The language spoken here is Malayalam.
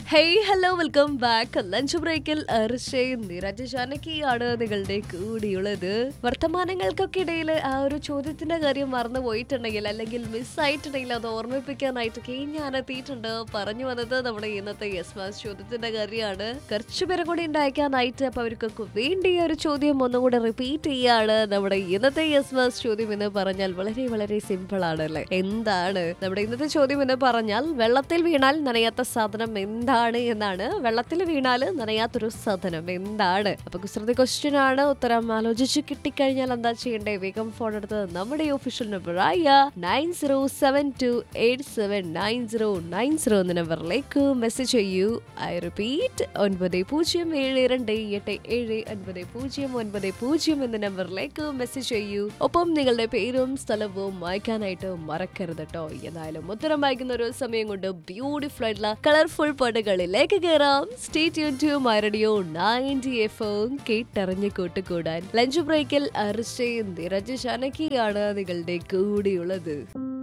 hey hello welcome back lunch ബ്രേക്കിൽ അർഷയും നിരജ് ജാനകിയാണ് നിങ്ങളുടെ കൂടിയുള്ളത് വർത്തമാനങ്ങൾക്കൊക്കെ ഇടയിൽ ആ ഒരു ചോദ്യത്തിന്റെ കാര്യം മറന്നു പോയിട്ടുണ്ടെങ്കിൽ അല്ലെങ്കിൽ മിസ്സായിട്ടുണ്ടെങ്കിൽ അത് ഓർമ്മിപ്പിക്കാനായിട്ട് ഞാൻ എത്തിയിട്ടുണ്ട് പറഞ്ഞു വന്നത് നമ്മുടെ ഇന്നത്തെ യെസ് മാസ് ചോദ്യത്തിന്റെ കാര്യമാണ് കുറച്ചു പേരെ കൂടി ഉണ്ടാക്കാനായിട്ട് അപ്പൊ അവർക്കൊക്കെ വേണ്ടി ഈ ഒരു ചോദ്യം ഒന്നുകൂടെ റിപ്പീറ്റ് ചെയ്യാണ് നമ്മുടെ ഇന്നത്തെ യെസ് മാസ് ചോദ്യം എന്ന് പറഞ്ഞാൽ വളരെ വളരെ സിമ്പിൾ ആണ് അല്ലേ എന്താണ് നമ്മുടെ ഇന്നത്തെ ചോദ്യം എന്ന് പറഞ്ഞാൽ വെള്ളത്തിൽ വീണാൽ നനയാത്ത സാധനം എന്താണ് എന്നാണ് വെള്ളത്തിൽ വീണാൽ നനയാത്തൊരു സാധനം എന്താണ് അപ്പൊ കുസൃതി ക്വസ്റ്റ്യൻ ആണ് ഉത്തരം ആലോചിച്ച് കിട്ടിക്കഴിഞ്ഞാൽ എന്താ ചെയ്യണ്ടേ വേഗം ഫോൺ എടുത്ത് നമ്മുടെ ഒഫീഷ്യൽ നമ്പർ ആയ nine zero seven two eight seven nine zero nine zero എന്ന നമ്പറിലേക്ക് മെസ്സേജ് ചെയ്യൂ ഐ റിപ്പീറ്റ് ഒൻപത് പൂജ്യം ഏഴ് രണ്ട് എട്ട് ഏഴ് ഒൻപത് പൂജ്യം ഒൻപത് പൂജ്യം എന്ന നമ്പറിലേക്ക് മെസ്സേജ് ചെയ്യൂ ഒപ്പം നിങ്ങളുടെ പേരും സ്ഥലവും വായിക്കാനായിട്ട് മറക്കരുത് കേട്ടോ എന്തായാലും ഉത്തരം വായിക്കുന്ന ഒരു സമയം കൊണ്ട് ബ്യൂട്ടിഫുൾ ആയിട്ടുള്ള കളർഫുൾ പാട്ടുകളിലേക്ക് കയറാം stay tune to my radio ninety F കേട്ടറിഞ്ഞ് കൂട്ടുകൂടാൻ ലഞ്ച് ബ്രേക്കിൽ അർഷയും നിരജ് ശാനകിയാണ് നിങ്ങളുടെ കൂടെയുള്ളത്